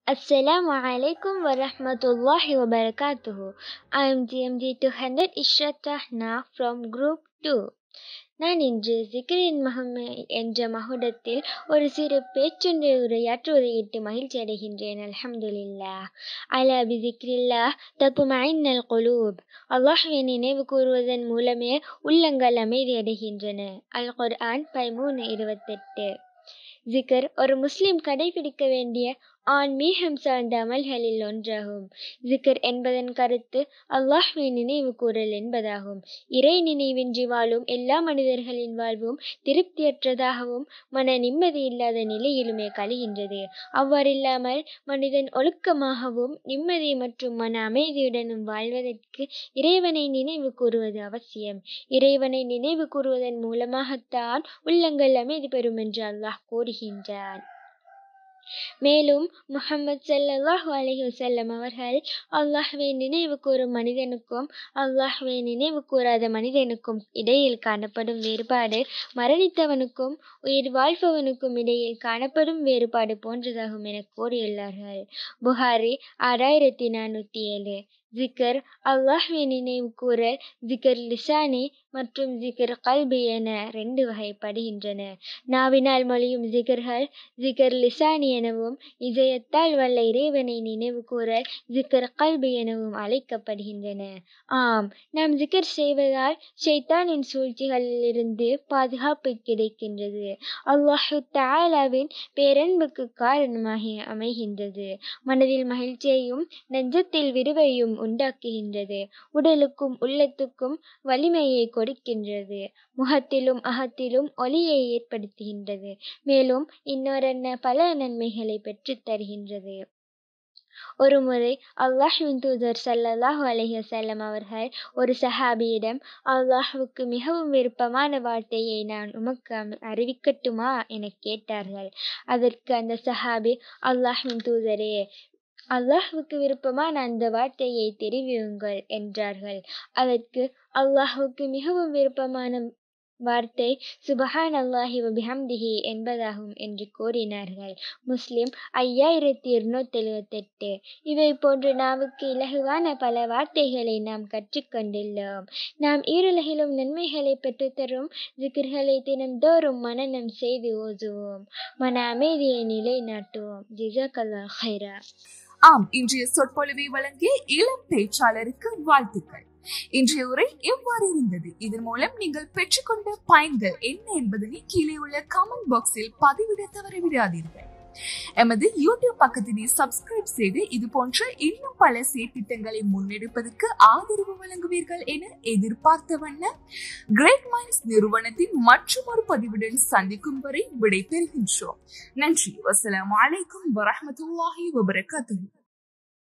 Assalamu alaikum wa rahmatullahi wa barakatuhu. I am GMD 200 Ishrat Rahna from Group 2. நான் இன்று ஜிக்ரின் மஹமே என்ற மகுடத்தில் ஒரு சிறு பேச்சொன்றை உரையாற்றுவதையிட்டு மகிழ்ச்சி அடைகின்றேன் அல்ஹம்துலில்லா அலா பி ஜிக்ரில்லா தத்துமைன்னல் குலூப் அல்லாஹ்வை நினைவு கூறுவதன் மூலமே உள்ளங்கள் அமைதி அடைகின்றன அல் குர்ஆன் பதிமூணு இருபத்தெட்டு ஜிகர் ஒரு முஸ்லிம் கடைபிடிக்க வேண்டிய ஆன்மீகம் சார்ந்த அமல்களில் ஒன்றாகும் ஜிகர் என்பதன் கருத்து அல்லாஹ்வை நினைவு கூறல் என்பதாகும் இறை நினைவின்றி வாழும் எல்லா மனிதர்களின் வாழ்வும் திருப்தியற்றதாகவும் மன நிம்மதி இல்லாத நிலையிலுமே கழிகின்றது அவ்வாறில்லாமல் மனிதன் ஒழுக்கமாகவும் நிம்மதி மற்றும் மன அமைதியுடனும் வாழ்வதற்கு இறைவனை நினைவு கூறுவது அவசியம் இறைவனை நினைவு கூறுவதன் மூலமாகத்தான் உள்ளங்கள் அமைதி பெறும் என்று அல்லாஹ் கூறுகின்றான் மேலும் முகமது சல்லாஹூ அலஹி வசல்லம் அவர்கள் அல்லாஹ்வை நினைவு கூறும் மனிதனுக்கும் அல்லாஹ்வை நினைவு கூறாத மனிதனுக்கும் இடையில் காணப்படும் வேறுபாடு மரணித்தவனுக்கும் உயிர் வாழ்பவனுக்கும் இடையில் காணப்படும் வேறுபாடு போன்றதாகும் என கூறியுள்ளார்கள் புகாரி ஆறாயிரத்தி நானூற்றி ஏழு ஜிக்கர் அல்லாஹ்வை நினைவு கூறல் ஜிக்கர் லிசானி மற்றும் ஜிக்கர் கல்பி என ரெண்டு வகைப்படுகின்றன நாவினால் மொழியும் ஜிகர்கள் ஜிகர் லிசானி எனவும் இதயத்தால் வல்ல இறைவனை நினைவு கூறல் ஜிக்கர் கல்பி எனவும் அழைக்கப்படுகின்றன ஆம் நாம் ஜிக்கர் செய்வதால் ஷைத்தானின் சூழ்ச்சிகளிலிருந்து பாதுகாப்பு கிடைக்கின்றது அல்லாஹு தாலாவின் பேரன்புக்கு காரணமாக அமைகின்றது மனதில் மகிழ்ச்சியையும் நெஞ்சத்தில் விரிவையும் உண்டாக்குகின்றது உடலுக்கும் உள்ளத்துக்கும் வலிமையை கொடுக்கின்றது முகத்திலும் அகத்திலும் ஒளியை ஏற்படுத்துகின்றது மேலும் இன்னொரென்ன பல நன்மைகளை பெற்றுத் தருகின்றது ஒருமுறை அல்லாஹ்வின் தூதர் சல்லல்லாஹு அலைஹி வஸல்லம் அவர்கள் ஒரு சஹாபியிடம் அல்லாஹ்வுக்கு மிகவும் விருப்பமான வார்த்தையை நான் உமக்கு அறிவிக்கட்டுமா என கேட்டார்கள் அதற்கு அந்த சஹாபி அல்லாஹ்வின் தூதரே அல்லாஹ்வுக்கு விருப்பமான அந்த வார்த்தையை தெரிவியுங்கள் என்றார்கள் அதற்கு அல்லாஹ்வுக்கு மிகவும் விருப்பமான வார்த்தை சுபஹான் அல்லாஹி வபிஹம்திஹி என்பதாகும் என்று கூறினார்கள் முஸ்லிம் ஐயாயிரத்தி இருநூத்தி எழுவத்தெட்டு இவை போன்று நாவுக்கு இலகுவான பல வார்த்தைகளை நாம் கற்றுக்கொண்டுள்ளோம் நாம் ஈருலகிலும் நன்மைகளை பெற்றுத்தரும் ஜிகிர்களை தினந்தோறும் மனநம் செய்து ஓதுவோம் மன அமைதியை நிலைநாட்டுவோம் ஜிசாக் ஹைரா ஆம் இன்றைய சொற்பொழிவை வழங்கிய இளம் பேச்சாளருக்கு வாழ்த்துக்கள் இன்றைய உரை எவ்வாறு இருந்தது இதன் மூலம் நீங்கள் பெற்றுக்கொண்ட பயன்கள் என்ன என்பதனை கீழே உள்ள கமெண்ட் பாக்ஸில் பதிவிட தவறவிடாதீர்கள் எமது யூடியூப் பக்கத்தினை சப்ஸ்கிரைப் செய்து இது போன்ற இன்னும் பல செயற்திட்டங்களை முன்னெடுப்பதற்கு ஆதரவு வழங்குவீர்கள் என எதிர்பார்த்த வண்ணம் கிரேட் மைண்ட்ஸ் நிறுவனத்தின் மற்றும் ஒரு பதிவுடன் சந்திக்கும் வரை விடை பெறுகின்றோம் நன்றி வசலாம் அலைக்கும் வரமத்துல்லாஹி வபரகாத்துஹு